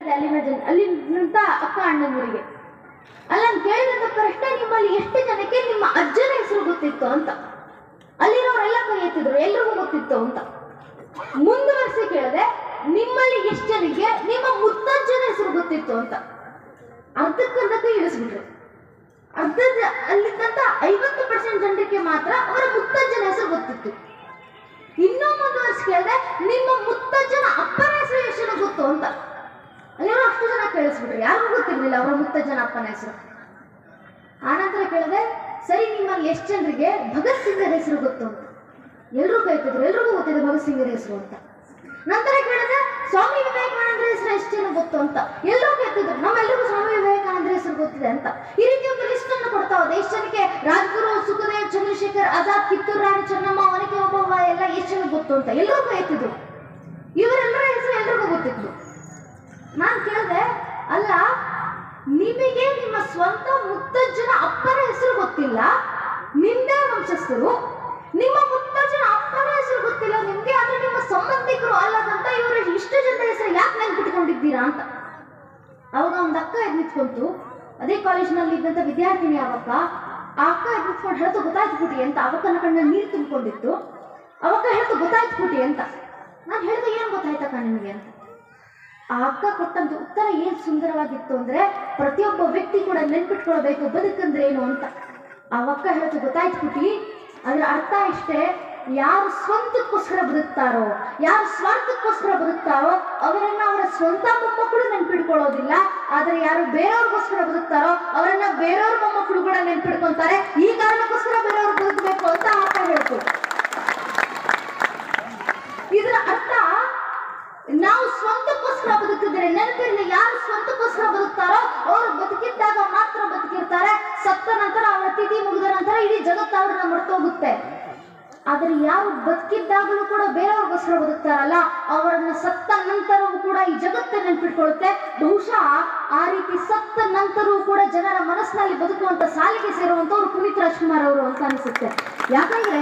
ಅಲ್ಲಿನ ಜನ ಅಲ್ಲಿಂದ ಅಕ್ಕ ಅಣ್ಣನವರಿಗೆ ಅಲ್ಲ ನಾನ್ ಕೇಳಿದಂತ ಪ್ರಶ್ನೆ ನಿಮ್ಮಲ್ಲಿ ಎಷ್ಟು ಜನಕ್ಕೆ ನಿಮ್ಮ ಅಜ್ಜನ ಹೆಸರು ಗೊತ್ತಿತ್ತು ಅಂತ ಅಲ್ಲಿರೋರೆಲ್ಲ ಕೈ ಎತ್ತಿದ್ರು ಎಲ್ರಿಗೂ ಗೊತ್ತಿತ್ತು ಅಂತ ಮುಂದುವರಿಸಿ ಕೇಳಿದೆ ನಿಮ್ಮಲ್ಲಿ ಎಷ್ಟು ಜನಕ್ಕೆ ನಿಮ್ಮ ಮುತ್ತಜ್ಜನ ಹೆಸರು ಗೊತ್ತಿತ್ತು ಅಂತ ಅರ್ಧಕ್ಕರ್ಧಕ್ಕೆ ಇಳಿಸ್ಬಿಟ್ರು ಅರ್ಧ ಜ- ಅಲ್ಲಿದ್ದಂತ ಐವತ್ತು ಪರ್ಸೆಂಟ್ ಜನರಿಗೆ ಮಾತ್ರ ಅವರ ಮುತ್ತಜ್ಜನ ಹೆಸರು ಗೊತ್ತಿತ್ತು ಇನ್ನೂ ಮುಂದುವರಿಸಿ ಕೇಳಿದೆ ನಿಮ್ಮ ಮುತ್ತಜ್ಜನ ಅಪ್ಪನ ಹೆಸರು ಎಷ್ಟು ಜನ ಗೊತ್ತು ಅಂತ ಅಲ್ಲಿರೋ ಅಷ್ಟು ಜನ ಕೇಳಿಸ್ಬಿಟ್ರು ಯಾರಿಗೂ ಗೊತ್ತಿರ್ಲಿಲ್ಲ ಅವರ ಮುತ್ತಜ್ಜನ ಅಪ್ಪನ ಹೆಸರು ಆನಂತರ ಕೇಳಿದೆ ಸರಿ ನಿಮ್ಮಲ್ಲಿ ಎಷ್ಟು ಜನರಿಗೆ ಭಗತ್ ಸಿಂಗರ ಹೆಸರು ಗೊತ್ತು ಅಂತ ಎಲ್ಲರೂ ಕೈತಿದ್ರು ಎಲ್ರಿಗೂ ಗೊತ್ತಿದೆ ಭಗತ್ ಸಿಂಗರ ಹೆಸರು ಅಂತ ನಂತರ ಕೇಳಿದೆ ಸ್ವಾಮಿ ವಿವೇಕಾನಂದರ ಹೆಸರು ಎಷ್ಟು ಜನ ಗೊತ್ತು ಅಂತ ಎಲ್ಲರೂ ಕೈತಿದ್ರು ನಮ್ಮೆಲ್ಲರಿಗೂ ಸ್ವಾಮಿ ವಿವೇಕಾನಂದರ ಹೆಸರು ಗೊತ್ತಿದೆ ಅಂತ ಈ ರೀತಿ ಒಂದು ಲಿಸ್ಟ್ ಅನ್ನು ಕೊಡ್ತಾ ಹೋದೆ ಎಷ್ಟು ಜನಕ್ಕೆ ರಾಜ್ಗುರು ಸುಖದೇವ್ ಚಂದ್ರಶೇಖರ್ ಆಜಾದ್ ಕಿತ್ತೂರು ರಾಣಿ ಚೆನ್ನಮ್ಮ ಒನಕೆ ಓಬವ್ವ ಎಲ್ಲ ಎಷ್ಟು ಜನ ಗೊತ್ತು ಅಂತ ಎಲ್ಲರೂ ಕೈತಿದ್ರು ಇವರೆಲ್ಲರ ಹೆಸರು ಎಲ್ರಿಗೂ ಗೊತ್ತಿತ್ತು ನಾನ್ ಕೇಳಿದೆ ಅಲ್ಲ ನಿಮಗೆ ನಿಮ್ಮ ಸ್ವಂತ ಮುತ್ತಜ್ಜನ ಅಪ್ಪನ ಹೆಸರು ಗೊತ್ತಿಲ್ಲ ನಿಮ್ದೇ ವಂಶಸ್ಥರು ನಿಮ್ಮ ಮುತ್ತಜ್ಜನ ಅಪ್ಪನ ಹೆಸರು ಗೊತ್ತಿಲ್ಲ ನಿಮ್ಗೆ ಆದ್ರೆ ನಿಮ್ಮ ಸಂಬಂಧಿಕರು ಅಲ್ಲದಂತ ಇವರು ಇಷ್ಟು ಜನ ಹೆಸರು ಯಾಕೆ ನೆನ್ಪಿಟ್ಕೊಂಡಿದ್ದೀರಾ ಅಂತ ಅವಾಗ ಒಂದು ಅಕ್ಕ ಎದ್ದು ನಿಂತ್ಕೊಂತು ಅದೇ ಕಾಲೇಜ್ನಲ್ಲಿ ಇದ್ದಂತ ವಿದ್ಯಾರ್ಥಿನಿ ಅವಕ್ಕ ಆ ಅಕ್ಕ ಎದ್ದು ನಿಂತ್ಕೊಂಡು ಹೇಳ್ತು ಗೊತ್ತಾಯ್ತು ಪುಟಿ ಅಂತ ಅವಕ್ಕನ ಕಣ್ಣ ನೀರು ತುಂಬಿಕೊಂಡಿತ್ತು ಅವಕ್ಕ ಹೇಳ್ತು ಗೊತ್ತಾಯ್ತು ಪುಟಿ ಅಂತ ನಾನು ಹೇಳ್ದೆ ಏನು ಗೊತ್ತಾಯ್ತಕ್ಕ ನಿಮಗೆ ಅಂತ ಆ ಅಕ್ಕ ಕೊಟ್ಟಂತ ಉತ್ತರ ಏನ್ ಸುಂದರವಾಗಿತ್ತು ಅಂದ್ರೆ ಪ್ರತಿಯೊಬ್ಬ ವ್ಯಕ್ತಿ ಕೂಡ ನೆನ್ಪಿಟ್ಕೊಳ್ಬೇಕು ಬದುಕಂದ್ರೆ ಏನು ಅಂತ ಆ ಅಕ್ಕ ಹೇಳ್ತು ಗೊತ್ತಾಯ್ತು ಪುಟಿ ಅದ್ರ ಅರ್ಥ ಇಷ್ಟೇ ಯಾರು ಸ್ವಂತಕ್ಕೋಸ್ಕರ ಬದುಕ್ತಾರೋ ಯಾರು ಸ್ವಾರ್ಥಕ್ಕೋಸ್ಕರ ಬದುಕ್ತಾರೋ ಅವರನ್ನ ಅವರ ಸ್ವಂತ ಮೊಮ್ಮಕ್ಕಳು ನೆನ್ಪಿಟ್ಕೊಳ್ಳೋದಿಲ್ಲ ಆದ್ರೆ ಯಾರು ಬೇರೆಯವ್ರಿಗೋಸ್ಕರ ಬದುಕ್ತಾರೋ ಅವರನ್ನ ಬೇರೆಯವ್ರ ಮೊಮ್ಮಕ್ಕಳು ಕೂಡ ನೆನ್ಪಿಟ್ಕೊಂತಾರೆ ಈ ಕಾರಣಕ್ಕೋಸ್ಕರ ಬೇರೆಯವ್ರು ಬದುಕಬೇಕು ಅಂತ ಆ ಅಕ್ಕ ಹೇಳ್ತು ಇದರ ಅರ್ಥ ನಾವು ಸ್ವಂತಕ್ಕೋಸ್ಕರ ಬದುಕಿದ್ರೆ ನೆನಪಿರಲಿ ಯಾರು ಸ್ವಂತಕ್ಕೋಸ್ಕರ ಬದುಕ್ತಾರೋ ಅವರು ಬದುಕಿದ್ದಾಗ ಮಾತ್ರ ಬದುಕಿರ್ತಾರೆ ಸತ್ತ ನಂತರ ಅವರ ತಿಥಿ ಮುಗಿದ ನಂತರ ಇಡೀ ಜಗತ್ತು ಅವ್ರನ್ನ ಮರ್ತೋಗುತ್ತೆ ಆದ್ರೆ ಯಾರು ಬದುಕಿದ್ದಾಗಲೂ ಕೂಡ ಬೇರೆಯವ್ರಿಗೋಸ್ಕರ ಬದುಕ್ತಾರಲ್ಲ ಅವರನ್ನ ಸತ್ತ ನಂತರವೂ ಕೂಡ ಈ ಜಗತ್ತೇ ನೆನ್ಪಿಟ್ಕೊಳ್ಳುತ್ತೆ ಬಹುಶಃ ಆ ರೀತಿ ಸತ್ತ ನಂತರವೂ ಕೂಡ ಜನರ ಮನಸ್ಸಿನಲ್ಲಿ ಬದುಕುವಂತ ಸಾಲಿಗೆ ಸೇರುವಂತವ್ರು ಪುನೀತ್ ರಾಜ್ಕುಮಾರ್ ಅವರು ಅಂತ ಅನಿಸುತ್ತೆ ಯಾಕಂದ್ರೆ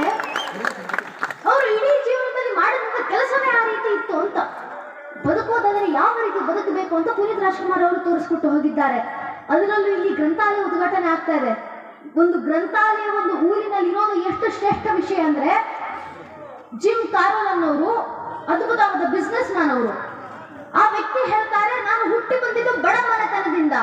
ಅವರು ಇಡೀ ಜೀವನದಲ್ಲಿ ಮಾಡಿದಂತ ಕೆಲಸನೇ ಆ ರೀತಿ ಇತ್ತು ಅಂತ ಬದುಕೋದಾದ್ರೆ ಯಾವ ರೀತಿ ಬದುಕಬೇಕು ಅಂತ ಪುನೀತ್ ರಾಜ್ಕುಮಾರ್ ಅವರು ತೋರಿಸ್ಕೊಟ್ಟು ಹೋಗಿದ್ದಾರೆ ಅದರಲ್ಲೂ ಇಲ್ಲಿ ಗ್ರಂಥಾಲಯ ಉದ್ಘಾಟನೆ ಆಗ್ತಾ ಇದೆ ಒಂದು ಗ್ರಂಥಾಲಯ ಒಂದು ಊರಿನಲ್ಲಿ ಇರೋದು ಎಷ್ಟು ಶ್ರೇಷ್ಠ ವಿಷಯ ಅಂದ್ರೆ ಜಿಮ್ ಕಾರೋಲ್ ಅನ್ನೋರು ಅದ್ಭುತವಾದ ಬಿಸ್ನೆಸ್ ಮ್ಯಾನ್ ಅವರು ಆ ವ್ಯಕ್ತಿ ಹೇಳ್ತಾರೆ ನಾನು ಹುಟ್ಟಿ ಬಂದಿದ್ದು ಬಡ ಮನೆತನದಿಂದ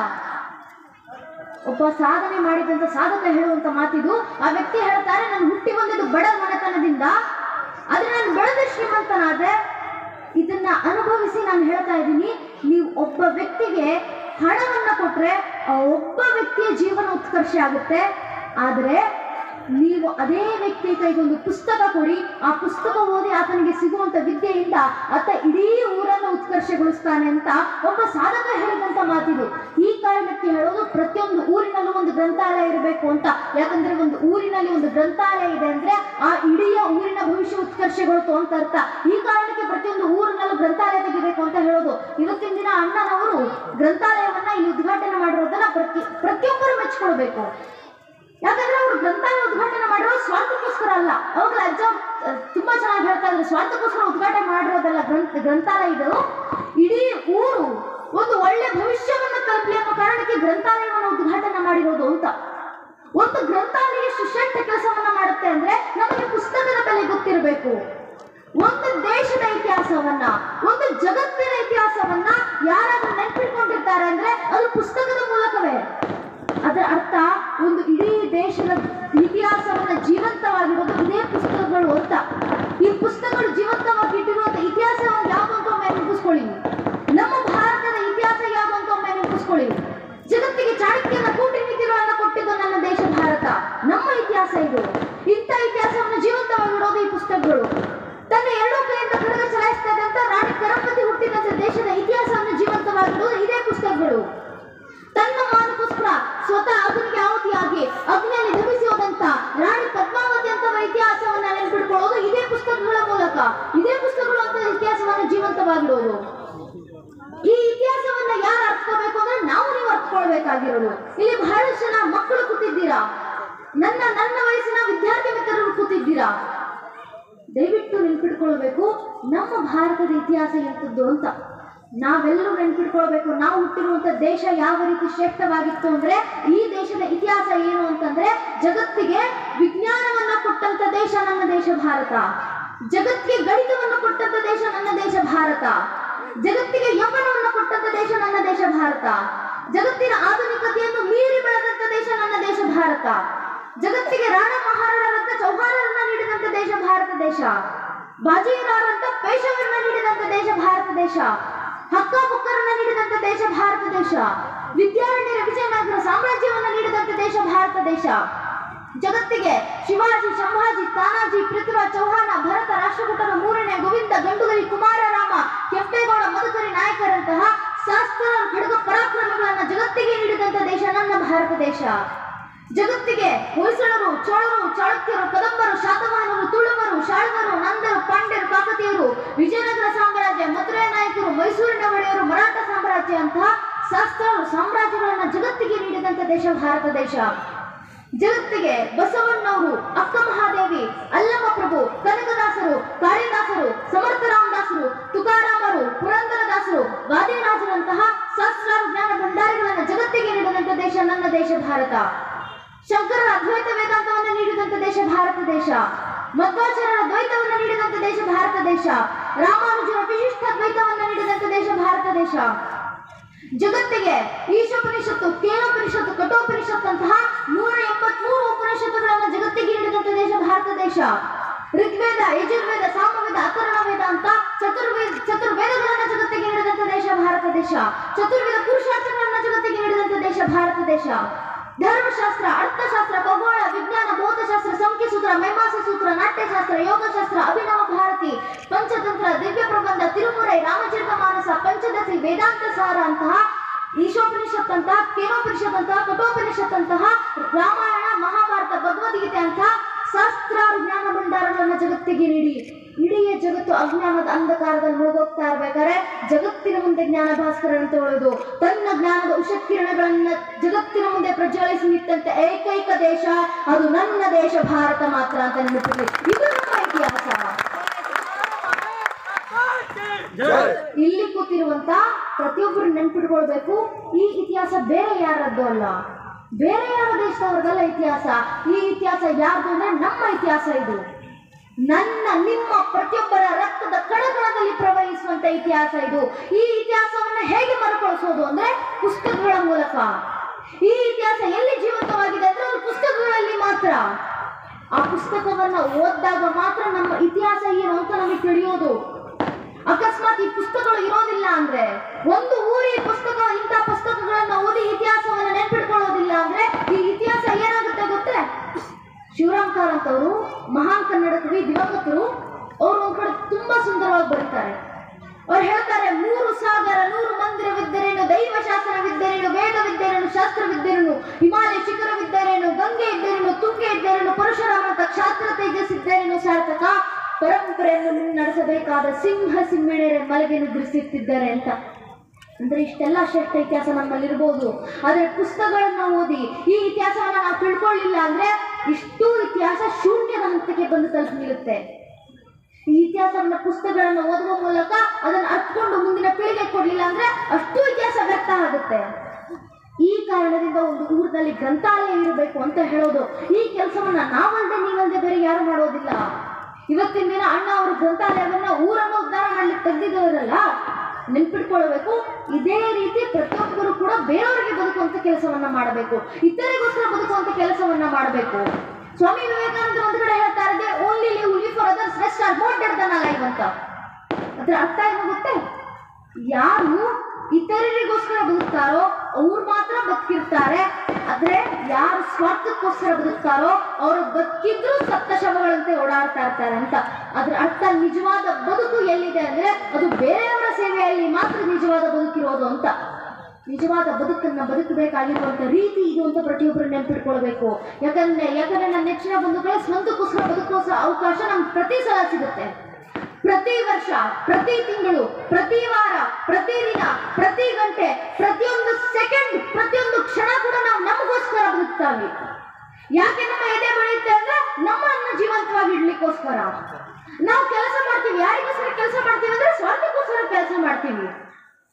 ಒಬ್ಬ ಸಾಧನೆ ಮಾಡಿದಂತ ಸಾಧಕ ಹೇಳುವಂತ ಮಾತಿದು ಆ ವ್ಯಕ್ತಿ ಹೇಳ್ತಾರೆ ನಾನು ಹುಟ್ಟಿ ಬಂದಿದ್ದು ಬಡ ಮನೆತನದಿಂದ ಆದ್ರೆ ನಾನು ಬೆಳೆದ ಶ್ರೀಮಂತನಾದೆ ಇದನ್ನ ಅನುಭವಿಸಿ ನಾನು ಹೇಳ್ತಾ ಇದ್ದೀನಿ ನೀವು ಒಬ್ಬ ವ್ಯಕ್ತಿಗೆ ಹಣವನ್ನ ಕೊಟ್ರೆ ಆ ಒಬ್ಬ ವ್ಯಕ್ತಿಯ ಜೀವನ ಉತ್ಕರ್ಷ ಆಗುತ್ತೆ ಆದ್ರೆ ನೀವು ಅದೇ ವ್ಯಕ್ತಿ ಕೈಗೊಂದು ಪುಸ್ತಕ ಕೊಡಿ ಆ ಪುಸ್ತಕ ಓದಿ ಆತನಿಗೆ ಸಿಗುವಂತ ವಿದ್ಯೆಯಿಂದ ಆತ ಇಡೀ ಊರನ್ನು ಉತ್ಕರ್ಷಗೊಳಿಸ್ತಾನೆ ಅಂತ ಒಬ್ಬ ಸಾಧಕ ಹೇಳಿದಂತ ಮಾತಿದು ಈ ಕಾರಣಕ್ಕೆ ಹೇಳೋದು ಪ್ರತಿಯೊಂದು ಊರಿನಲ್ಲೂ ಒಂದು ಗ್ರಂಥಾಲಯ ಇರಬೇಕು ಅಂತ ಯಾಕಂದ್ರೆ ಒಂದು ಊರಿನಲ್ಲಿ ಒಂದು ಗ್ರಂಥಾಲಯ ಇದೆ ಅಂದ್ರೆ ಆ ಇಡೀ ಊರಿನ ಭವಿಷ್ಯ ಉತ್ಕರ್ಷಗೊಳ್ತು ಅಂತ ಅರ್ಥ ಈ ಕಾರಣಕ್ಕೆ ಪ್ರತಿಯೊಂದು ಊರಿನಲ್ಲೂ ಗ್ರಂಥಾಲಯ ತೆಗಿಬೇಕು ಅಂತ ಹೇಳೋದು ಇವತ್ತಿನ ದಿನ ಅಣ್ಣನವರು ಗ್ರಂಥಾಲಯವನ್ನ ಇಲ್ಲಿ ಉದ್ಘಾಟನೆ ಮಾಡಿರೋದನ್ನ ಪ್ರತಿ ಪ್ರತಿಯೊಬ್ಬರು ಮೆಚ್ಕೊಳ್ಬೇಕು ಯಾಕಂದ್ರೆ ಅವರು ಗ್ರಂಥಾಲಯ ಉದ್ಘಾಟನೆ ಮಾಡಿರೋ ಸ್ವಾರ್ಥಕ್ಕೋಸ್ಕರ ಅಲ್ಲ ಅವಾಗ ಅಜ್ಜ ಅಹ್, ತುಂಬಾ ಚೆನ್ನಾಗಿ ಹೇಳ್ತಾ ಇದ್ರು ಸ್ವಾರ್ಥಕ್ಕೋಸ್ಕರ ಉದ್ಘಾಟನೆ ಮಾಡಿರೋದಲ್ಲ ಗ್ರಂಥ ಗ್ರಂಥಾಲಯ ಇದು ಇಡೀ ಊರು ಒಂದು ಒಳ್ಳೆ ಭವಿಷ್ಯವನ್ನ ಕಲ್ಪಲಿ ಅನ್ನೋ ಕಾರಣಕ್ಕೆ ಗ್ರಂಥಾಲಯವನ್ನು ಉದ್ಘಾಟನೆ ಮಾಡಿರೋದು ಅಂತ ಒಂದು ಗ್ರಂಥಾಲಯ ಎಷ್ಟು ಶ್ರೇಷ್ಠ ಕೆಲಸವನ್ನ ಮಾಡುತ್ತೆ ಅಂದ್ರೆ ನಮಗೆ ಪುಸ್ತಕದ ಬೆಲೆ ಗೊತ್ತಿರಬೇಕು ಒಂದು ದೇಶದ ಇತಿಹಾಸವನ್ನ ಒಂದು ಜಗತ್ತಿನ ಇತಿಹಾಸವನ್ನ ಯಾರಾದ್ರೂ ನೆನ್ಪಿಟ್ಕೊಂಡಿರ್ತಾರೆ ಅಂದ್ರೆ ಅದು ಪುಸ್ತಕದ ಮೂಲಕವೇ ಅದರ ಅರ್ಥ ಒಂದು ಇಡೀ ದೇಶದ ಇತಿಹಾಸವನ್ನ ಜೀವಂತವಾಗಿರೋದು ಇದೇ ಪುಸ್ತಕಗಳು ಅಂತ ಈ ಪುಸ್ತಕಗಳು ಜೀವಂತವಾಗಿ ಇಟ್ಟಿರುವಂತ ಇತಿಹಾಸ ಯಾವುದು ಅಂತ ಒಮ್ಮೆ ನೆನಪಿಸ್ಕೊಳ್ಳಿ ನಮ್ಮ ಭಾರತದ ಇತಿಹಾಸ ಯಾವುದು ಅಂತ ಒಮ್ಮೆ ನೆನಪಿಸ್ಕೊಳ್ಳಿ ಜಗತ್ತಿಗೆ ಚಾಣಕ್ಯನ ಕೂಟಿ ನೀತಿಗಳನ್ನ ಕೊಟ್ಟಿದ್ದು ನನ್ನ ದೇಶ ಭಾರತ ನಮ್ಮ ಇತಿಹಾಸ ಇದು ಇಂಥ ಇತಿಹಾಸವನ್ನು ಜೀವಂತವಾಗಿಡೋದು ಈ ಪುಸ್ತಕಗಳು ತನ್ನ ಎರಡೂ ಕೈಯಿಂದ ಖಡ್ಗ ಚಲಾಯಿಸ್ತಾ ಇದ್ದಂತ ರಾಣಿ ಕರಂಪತಿ ಹುಟ್ಟಿದಂತ ದೇಶದ ಇತಿಹಾಸವನ್ನು ಜೀವಂತವಾಗಿಡೋದು ಇದೇ ಪುಸ್ತಕಗಳು ತನ್ನ ಮಾನಕ್ಕೋಸ್ಕರ ಸ್ವತಃ ಅಗ್ನಿಗೆ ಆಹುತಿಯಾಗಿ ಅಗ್ನಿಯಲ್ಲಿ ಧಮಿಸಿ ಹೋದಂತ ರಾಣಿ ಪದ್ಮಾವತಿ ಅಂತ ಇತಿಹಾಸವನ್ನ ನೆನ್ಪಿಟ್ಕೊಳ್ಳೋದು ಇದೇ ಪುಸ್ತಕಗಳ ಮೂಲಕ ಇದೇ ಪುಸ್ತಕಗಳು ಅಂತ ಇತಿಹಾಸವನ್ನ ಜೀವಂತವಾಗಿಡೋದು ಈ ಇತಿಹಾಸವನ್ನ ಯಾರು ಅರ್ಥಕೋಬೇಕು ಅಂದ್ರೆ ನಾವು ನೀವು ಅರ್ಥಕೊಳ್ಬೇಕಾಗಿರೋದು ಇಲ್ಲಿ ಬಹಳಷ್ಟು ಜನ ಮಕ್ಕಳು ಕೂತಿದ್ದೀರಾ ನನ್ನ ನನ್ನ ವಯಸ್ಸಿನ ವಿದ್ಯಾರ್ಥಿ ಮಿತ್ರರು ಕೂತಿದ್ದೀರಾ ದಯವಿಟ್ಟು ನೆನ್ಪಿಟ್ಕೊಳ್ಬೇಕು ನಮ್ಮ ಭಾರತದ ಇತಿಹಾಸ ಎಂತದ್ದು ಅಂತ ನಾವೆಲ್ಲರೂ ನೆನ್ಪಿಟ್ಕೊಳ್ಬೇಕು ನಾವು ಹುಟ್ಟಿರುವಂತ ದೇಶ ಯಾವ ರೀತಿ ಶ್ರೇಷ್ಠವಾಗಿತ್ತು ಅಂದ್ರೆ ಈ ದೇಶದ ಇತಿಹಾಸ ಏನು ಅಂತಂದ್ರೆ ಜಗತ್ತಿಗೆ ವಿಜ್ಞಾನವನ್ನ ಕೊಟ್ಟಂತ ದೇಶ ನನ್ನ ದೇಶ ಭಾರತ ಜಗತ್ತಿಗೆ ಗಣಿತವನ್ನು ಕೊಟ್ಟಂತ ದೇಶ ನನ್ನ ದೇಶ ಭಾರತ ಜಗತ್ತಿಗೆ ಯೌವನವನ್ನು ಕೊಟ್ಟಂತ ದೇಶ ನನ್ನ ದೇಶ ಭಾರತ ಜಗತ್ತಿನ ಆಧುನಿಕತೆಯನ್ನು ಮೀರಿ ಬೆಳೆದಂತ ದೇಶ ನನ್ನ ದೇಶ ಭಾರತ ಜಗತ್ತಿಗೆ ರಾಣ ಮಹಾರಾಣರಂತ ಚೌಹಾರರನ್ನ ನೀಡಿದಂತ ದೇಶ ಭಾರತ ದೇಶ ಬಾಜಿರಾರಂತ ಪೇಶವರನ್ನ ನೀಡಿದಂತ ದೇಶ ಭಾರತ ದೇಶ ಹಕ್ಕ ಬುಕ್ಕರನ್ನ ನೀಡಿದಂತ ದೇಶ ಭಾರತ ದೇಶ ವಿದ್ಯಾರಣ್ಯರ ವಿಜಯನಗರ ಸಾಮ್ರಾಜ್ಯವನ್ನ ನೀಡಿದಂತ ದೇಶ ಭಾರತ ದೇಶ ಜಗತ್ತಿಗೆ ಶಿವಾಜಿ ಸಂಭಾಜಿ ತಾನಾಜಿ ಪೃಥ್ವಿರಾಜ್ ಚೌಹಾಣ ಭರತ ರಾಷ್ಟ್ರಕೂಟರ ಮೂರನೇ ಗೋವಿಂದ ಗಂಡುಗಲಿ ಕುಮಾರರಾಮ ಕೆಂಪೇಗೌಡ ಮಧುಕರಿ ನಾಯಕರಂತಹ ಶಾಸ್ತ್ರ ಖಡ್ಗ ಪರಾಕ್ರಮಗಳನ್ನ ಜಗತ್ತಿಗೆ ನೀಡಿದಂತ ದೇಶ ನನ್ನ ಭಾರತ ದೇಶ ಜಗತ್ತಿಗೆ ಹೊಯ್ಸಳರು ಚೋಳರು ಚಾಳುಕ್ಯರು ಕದಂಬರು ಶಾತವಾಹನರು ತುಳುವರು ಶಾಳ್ವರು ನಂದರು ಪಾಂಡ್ಯರು ಕಾಕತೀಯರು ವಿಜಯನಗರ ಸಾಮ್ರಾಜ್ಯ ಮಧುರೈ ನಾಯಕರು ಮೈಸೂರಿನ ಒಡೆಯರು ಮರಾಠ ಸಾಮ್ರಾಜ್ಯ ಅಂತಹ ಶಾಸ್ತ್ರಾರು ಸಾಮ್ರಾಜ್ಯಗಳನ್ನ ಜಗತ್ತಿಗೆ ನೀಡಿದಂತ ದೇಶ ಭಾರತ ದೇಶ ಜಗತ್ತಿಗೆ ಬಸವಣ್ಣವರು ಅಕ್ಕ ಮಹಾದೇವಿ ಅಲ್ಲಮ್ಮ ಪ್ರಭು ಕನಕದಾಸರು ಕಾಳಿದಾಸರು ಸಮರ್ಥ ರಾಮದಾಸರು ತುಕಾರಾಮರು ಪುರಂದರದಾಸರು ವಾದಿರಾಜರಂತಹ ಸಹಸ್ರಾರು ಜ್ಞಾನ ಭಂಡಾರಿಗಳನ್ನ ಜಗತ್ತಿಗೆ ನೀಡಿದಂತ ದೇಶ ನನ್ನ ದೇಶ ಭಾರತ ಶಂಕರರ ಅದ್ವೈತ ವೇದಾಂತವನ್ನು ನೀಡಿದಂತ ದೇಶ ಭಾರತ ದೇಶ ಮಧ್ವಾಚಾರ್ಯರ ದ್ವೈತವನ್ನು ನೀಡಿದಂತ ದೇಶ ಭಾರತ ದೇಶ ರಾಮಾನುಜರ ವಿಶಿಷ್ಟ ದ್ವೈತವನ್ನು ನೀಡಿದಂತ ದೇಶ ಭಾರತ ದೇಶ ಜಗತ್ತಿಗೆ ಈಶೋಪನಿಷತ್ತು ಕೇನೋಪನಿಷತ್ತು ಕಠೋಪನಿಷತ್ ಅಂತಹ ನೂರ ಎಂಬತ್ಮೂರು ಉಪನಿಷತ್ತುಗಳನ್ನು ಜಗತ್ತಿಗೆ ನೀಡಿದಂತ ದೇಶ ಭಾರತ ದೇಶ ಋಗ್ವೇದ ಯಜುರ್ವೇದ ಸಾಮವೇದ ಅಥರ್ಣ ವೇದ ಅಂತ ಚತುರ್ವೇದ ಚತುರ್ವೇದಗಳನ್ನ ಜಗತ್ತಿಗೆ ನೀಡಿದಂತ ದೇಶ ಭಾರತ ದೇಶ ಚತುರ್ವೇದ ಪುರುಷಾರ್ಥಗಳನ್ನ ಜಗತ್ತಿಗೆ ನೀಡಿದಂತ ದೇಶ ಭಾರತ ದೇಶ ಧರ್ಮಶಾಸ್ತ್ರ ಅರ್ಥಶಾಸ್ತ್ರ ಖಗೋಳ ವಿಜ್ಞಾನ ಭೌತಶಾಸ್ತ್ರ ಸಂಖ್ಯಸೂತ್ರ ಮೈಮಾಸ ಸೂತ್ರ ನಾಟ್ಯಶಾಸ್ತ್ರ ಯೋಗಶಾಸ್ತ್ರ ಅಭಿನವ ಭಾರತಿ ಪಂಚತಂತ್ರ ದಿವ್ಯ ಪ್ರಬಂಧ ತಿರುಮುರೈ ರಾಮಚರಿತ ಮಾನಸ ಪಂಚದಶಿ ವೇದಾಂತ ಸಾರ ಅಂತಹ ಈಶೋಪನಿಷತ್ ಅಂತಹ ಕೇನೋಪನಿಷತ್ ಅಂತಹ ಕಠೋಪನಿಷತ್ ಅಂತಹ ರಾಮಾಯಣ ಮಹಾಭಾರತ ಭಗವದ್ಗೀತೆ ಅಂತಹ ಶಾಸ್ತ್ರಾರು ಜ್ಞಾನ ಭಂಡಾರಗಳನ್ನ ಜಗತ್ತಿಗೆ ನೀಡಿ ಇಡೀ ಜಗತ್ತು ಅಜ್ಞಾನದ ಅಂಧಕಾರದಲ್ಲಿ ಮುಳುಗೋಗ್ತಾ ಇರ್ಬೇಕಾದ್ರೆ ಜಗತ್ತಿನ ಮುಂದೆ ಜ್ಞಾನ ಭಾಸ್ಕರ ಅಂತ ಹೇಳೋದು ತನ್ನ ಜ್ಞಾನದ ಉಷಕಿರಣಗಳನ್ನ ಜಗತ್ತಿನ ಮುಂದೆ ಪ್ರಜ್ವಲಿಸಿ ನಿಂತಂತ ಏಕೈಕ ದೇಶ ಅದು ನನ್ನ ದೇಶ ಭಾರತ ಮಾತ್ರ ಅಂತ ನೆನಪಿರಲಿ ಇದು ನಮ್ಮ ಇತಿಹಾಸ ಇಲ್ಲಿ ಕೂತಿರುವಂತ ಪ್ರತಿಯೊಬ್ಬರು ನೆನ್ಪಿಟ್ಕೊಳ್ಬೇಕು ಈ ಇತಿಹಾಸ ಬೇರೆ ಯಾರದ್ದು ಅಲ್ಲ ಬೇರೆ ಯಾವ ದೇಶದವ್ರದಲ್ಲ ಇತಿಹಾಸ ಈ ಇತಿಹಾಸ ಯಾರ್ದು ಅಂದ್ರೆ ನಮ್ಮ ಇತಿಹಾಸ ಇದು ನನ್ನ ನಿಮ್ಮ ಪ್ರತಿಯೊಬ್ಬರ ರಕ್ತದ ಕಣಕಣದಲ್ಲಿ ಪ್ರವಹಿಸುವಂತ ಇತಿಹಾಸ ಇದು ಈ ಇತಿಹಾಸವನ್ನ ಹೇಗೆ ಮರುಕಳಿಸೋದು ಅಂದ್ರೆ ಪುಸ್ತಕಗಳ ಮೂಲಕ ಈ ಇತಿಹಾಸ ಎಲ್ಲಿ ಜೀವಂತವಾಗಿದೆ ಅಂದ್ರೆ ಅದು ಪುಸ್ತಕಗಳಲ್ಲಿ ಮಾತ್ರ ಆ ಪುಸ್ತಕವನ್ನ ಓದಿದಾಗ ಮಾತ್ರ ನಮ್ಮ ಇತಿಹಾಸ ಏನು ಅಂತ ನಮಗೆ ತಿಳಿಯೋದು ಅಕಸ್ಮಾತ್ ಈ ಪುಸ್ತಕಗಳು ಇರೋದಿಲ್ಲ ಅಂದ್ರೆ ಒಂದು ಊರಿ ಪುಸ್ತಕ ಇಂಥ ಪುಸ್ತಕಗಳನ್ನ ಓದಿ ಇತಿಹಾಸವನ್ನ ನೆನ್ಪಿಟ್ಕೊಳ್ಳೋದಿಲ್ಲ ಅಂದ್ರೆ ಈ ಇತಿಹಾಸ ಏನಾಗುತ್ತೆ ಗೊತ್ತೇ ಶಿವರಾಮ್ ಕಾರಂತ್ ಅವರು ಮಹಾನ್ ಕನ್ನಡ ಕವಿ ದಿವಂಗತರು ಅವರು ಒಂದ್ ಕಡೆ ತುಂಬಾ ಸುಂದರವಾಗಿ ಬರೀತಾರೆ ಅವ್ರು ಹೇಳ್ತಾರೆ ಮೂರು ಸಾಗರ ನೂರು ಮಂದಿರವಿದ್ದರೇನು ದೈವ ಶಾಸನವಿದ್ದರೇನು ವೇದವಿದ್ದರೇನು ಶಾಸ್ತ್ರವಿದ್ದರೇನು ಹಿಮಾಲಯ ಶಿಖರವಿದ್ದರೇನು ಗಂಗೆ ಇದ್ದರೇನು ತುಂಗೆ ಇದ್ದರೇನು ಪರಶುರಾಮನ ಕ್ಷಾತ್ರ ತೇಜಸ್ಸಿದ್ದರೇನು ಸಾರ್ಥಕ ಪರಂಪರೆಯನ್ನು ಮುನ್ನಡೆಸಬೇಕಾದ ಸಿಂಹ ಸಿಂಹಣೆಯರ ಮಲಗೆ ನಿದ್ರಿಸುತ್ತಿದ್ದಾರೆ ಅಂತ ಅಂದ್ರೆ ಇಷ್ಟೆಲ್ಲ ಶ್ರೇಷ್ಠ ಇತಿಹಾಸ ನಮ್ಮಲ್ಲಿರ್ಬೋದು ಆದ್ರೆ ಪುಸ್ತಕಗಳನ್ನ ಓದಿ ಈ ಇತಿಹಾಸವನ್ನ ನಾವು ತಿಳ್ಕೊಳ್ಳಿಲ್ಲ ಅಂದ್ರೆ ಇಷ್ಟು ಇತಿಹಾಸ ಶೂನ್ಯದ ಹಂತಕ್ಕೆ ಬಂದು ತಲುಪಿ ನಿಲ್ಲುತ್ತೆ ಈ ಇತಿಹಾಸವನ್ನ ಪುಸ್ತಕಗಳನ್ನ ಓದುವ ಮೂಲಕ ಅದನ್ನ ಅರ್ಥಕೊಂಡು ಮುಂದಿನ ಪೀಳಿಗೆ ಕೊಡ್ಲಿಲ್ಲ ಅಂದ್ರೆ ಅಷ್ಟು ಇತಿಹಾಸ ವ್ಯರ್ಥ ಆಗುತ್ತೆ ಈ ಕಾರಣದಿಂದ ಒಂದು ಊರಿನಲ್ಲಿ ಗ್ರಂಥಾಲಯ ಇರಬೇಕು ಅಂತ ಹೇಳೋದು ಈ ಕೆಲಸವನ್ನ ನಾವಲ್ದೆ ನೀವಲ್ದೆ ಬೇರೆ ಯಾರು ಮಾಡೋದಿಲ್ಲ ಇವತ್ತಿನ ದಿನ ಅಣ್ಣ ಅವರು ಗ್ರಂಥಾಲಯವನ್ನ ಊರನ್ನು ಉದ್ಧಾರ ಮಾಡ್ಲಿಕ್ಕೆ ತೆಗೆದಿದ್ದವರಲ್ಲ ನೆನ್ಪಿಟ್ಕೊಳ್ಬೇಕು ಇದೇ ರೀತಿ ಪ್ರತಿಯೊಬ್ಬರು ಕೂಡ ಬೇರೆಯವರಿಗೆ ಬದುಕುವಂತ ಕೆಲಸವನ್ನ ಮಾಡಬೇಕು ಇತರಿಗೋಸ್ಕರ ಬದುಕುವಂತ ಕೆಲಸವನ್ನ ಮಾಡಬೇಕು ಸ್ವಾಮಿ ವಿವೇಕಾನಂದ ಒಂದು ಕಡೆ ಹೇಳ್ತಾ ಇದ್ದೆ only live live for others rest are more dead than life ಅಂತ ಅದ್ರ ಅರ್ಥ ಏನು ಗೊತ್ತೇ ಯಾರು ಇತರರಿಗೋಸ್ಕರ ಬದುಕ್ತಾರೋ ಅವ್ರು ಮಾತ್ರ ಬದುಕಿರ್ತಾರೆ ಆದ್ರೆ ಯಾರು ಸ್ವಾರ್ಥಕ್ಕೋಸ್ಕರ ಬದುಕ್ತಾರೋ ಅವರು ಬದುಕಿದ್ರು ಸತ್ತ ಶವಗಳಂತೆ ಓಡಾಡ್ತಾ ಇರ್ತಾರೆ ಅಂತ ಅದ್ರ ಅರ್ಥ ನಿಜವಾದ ಬದುಕು ಎಲ್ಲಿದೆ ಅಂದ್ರೆ ಅದು ಬೇರೆಯವರ ಸೇವೆಯಲ್ಲಿ ಮಾತ್ರ ನಿಜವಾದ ಬದುಕಿರೋದು ಅಂತ ನಿಜವಾದ ಬದುಕನ್ನ ಬದುಕಬೇಕಾಗಿರುವಂತ ರೀತಿ ಇದು ಅಂತ ಪ್ರತಿಯೊಬ್ಬರು ನೆನ್ಪಿಟ್ಕೊಳ್ಬೇಕು ಯಾಕಂದ್ರೆ ಯಾಕಂದ್ರೆ ನನ್ನ ನೆಚ್ಚಿನ ಬಂಧುಗಳೇ ಸ್ವಂತಕ್ಕೋಸ್ಕರ ಬದುಕೋಸ್ಕರ ಅವಕಾಶ ನಮ್ಗೆ ಪ್ರತಿ ಸಲ ಸಿಗುತ್ತೆ ಪ್ರತಿ ವರ್ಷ ಪ್ರತಿ ತಿಂಗಳು ಪ್ರತಿ ವಾರ ಪ್ರತಿ ದಿನ ಪ್ರತಿ ಗಂಟೆ ಪ್ರತಿಯೊಂದು ಸೆಕೆಂಡ್ ಪ್ರತಿಯೊಂದು ಕ್ಷಣ ಕೂಡ ನಾವು ನಮಗೋಸ್ಕರ ಬದುಕ್ತಾವಿ ಯಾಕೆ ನಮ್ಮ ಎದೆ ಬೆಳೆಯುತ್ತೆ ಅಂದ್ರೆ ನಮ್ಮನ್ನ ಜೀವಂತವಾಗಿ ಇಡ್ಲಿಕ್ಕೋಸ್ಕರ ನಾವು ಕೆಲಸ ಮಾಡ್ತೀವಿ ಯಾರಿಗೋಸ್ಕರ ಕೆಲಸ ಮಾಡ್ತೀವಿ ಅಂದ್ರೆ ಸ್ವಾರ್ಥಕ್ಕೋಸ್ಕರ ಕೆಲಸ ಮಾಡ್ತೀವಿ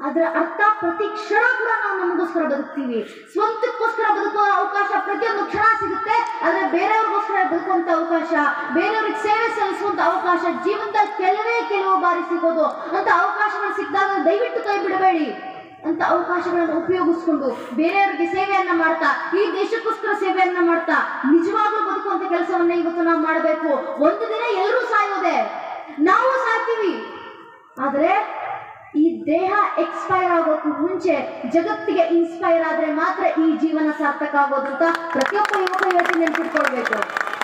ಅದರ ಅರ್ಥ ಪ್ರತಿ ಕ್ಷಣ ಕೂಡ ನಾವು ನಮಗೋಸ್ಕರ ಬದುಕ್ತೀವಿ ಸ್ವಂತಕ್ಕೋಸ್ಕರ ಬದುಕುವ ಅವಕಾಶ ಪ್ರತಿಯೊಂದು ಕ್ಷಣ ಸಿಗುತ್ತೆ ಆದ್ರೆ ಬೇರೆಯವ್ರಿಗೋಸ್ಕರ ಬದುಕುವಂತ ಅವಕಾಶ ಬೇರೆಯವ್ರಿಗೆ ಸೇವೆ ಸಲ್ಲಿಸುವಂತ ಅವಕಾಶ ಜೀವನದಲ್ಲಿ ಕೆಲವೇ ಕೆಲವು ಬಾರಿ ಸಿಗೋದು ಅಂತ ಅವಕಾಶಗಳು ಸಿಕ್ಕಿದಾಗ ದಯವಿಟ್ಟು ಕೈ ಬಿಡಬೇಡಿ ಅಂತ ಅವಕಾಶಗಳನ್ನು ಉಪಯೋಗಿಸ್ಕೊಂಡು ಬೇರೆಯವರಿಗೆ ಸೇವೆಯನ್ನ ಮಾಡ್ತಾ ಈ ದೇಶಕ್ಕೋಸ್ಕರ ಸೇವೆಯನ್ನ ಮಾಡ್ತಾ ನಿಜವಾಗ್ಲೂ ಬದುಕುವಂತ ಕೆಲಸವನ್ನ ಇವತ್ತು ನಾವು ಮಾಡಬೇಕು ಒಂದು ದಿನ ಎಲ್ಲರೂ ಸಾಯೋದೆ ನಾವು ಸಾಯ್ತೀವಿ ಆದ್ರೆ ಈ ದೇಹ ಎಕ್ಸ್ಪೈರ್ ಆಗೋಕ್ಕೂ ಮುಂಚೆ ಜಗತ್ತಿಗೆ ಇನ್ಸ್ಪೈರ್ ಆದ್ರೆ ಮಾತ್ರ ಈ ಜೀವನ ಸಾರ್ಥಕ ಆಗೋದು ಅಂತ ಪ್ರತಿಯೊಬ್ಬ ಯುವಕ ಯುವತಿ ನೆನ್ಪಿಟ್ಕೊಳ್ಬೇಕು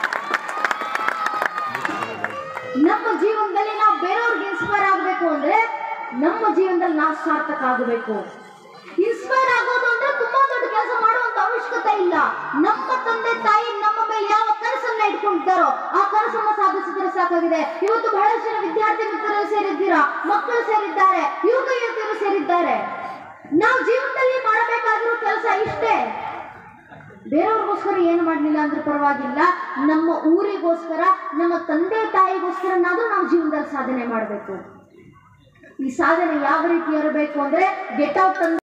ನಮ್ಮ ಜೀವನದಲ್ಲಿ ನಾವು ಬೇರೆಯವ್ರಿಗೆ ಇನ್ಸ್ಪೈರ್ ಆಗಬೇಕು ಅಂದ್ರೆ ನಮ್ಮ ಜೀವನದಲ್ಲಿ ನಾವು ಸಾರ್ಥಕ ಆಗಬೇಕು ಇನ್ಸ್ಪೈರ್ ಆಗೋದು ಅಂದ್ರೆ ತುಂಬಾ ದೊಡ್ಡ ಕೆಲಸ ಮಾಡುವಂತ ಅವಶ್ಯಕತೆ ಇಲ್ಲ ನಮ್ಮ ತಂದೆ ತಾಯಿ ನಮ್ಮ ಮೇಲೆ ಯಾವ ಕನಸನ್ನ ಇಟ್ಕೊಂಡಿದ್ದಾರೋ ಆ ಕನಸನ್ನ ಸಾಧಿಸಿದ್ರೆ ಸಾಕಾಗಿದೆ ಇವತ್ತು ಬಹಳಷ್ಟು ಜನ ವಿದ್ಯಾರ್ಥಿ ಮಿತ್ರರು ಸೇರಿದ್ದೀರಾ ಮಕ್ಕಳು ಸೇರಿದ್ದಾರೆ ಯುವಕ ಯುವತಿಯರು ಸೇರಿದ್ದಾರೆ ನಾವು ಜೀವನದಲ್ಲಿ ಮಾಡಬೇಕಾಗಿರೋ ಕೆಲಸ ಇಷ್ಟೇ ಬೇರೆಯವ್ರಿಗೋಸ್ಕರ ಏನು ಮಾಡಲಿಲ್ಲ ಅಂದ್ರೆ ಪರವಾಗಿಲ್ಲ ನಮ್ಮ ಊರಿಗೋಸ್ಕರ ನಮ್ಮ ತಂದೆ ತಾಯಿಗೋಸ್ಕರನಾದ್ರೂ ನಾವು ಜೀವನದಲ್ಲಿ ಸಾಧನೆ ಮಾಡಬೇಕು ಈ ಸಾಧನೆ ಯಾವ ರೀತಿ ಇರಬೇಕು ಅಂದ್ರೆ ಗೆಟ್ ಔಟ್ ತಂದೆ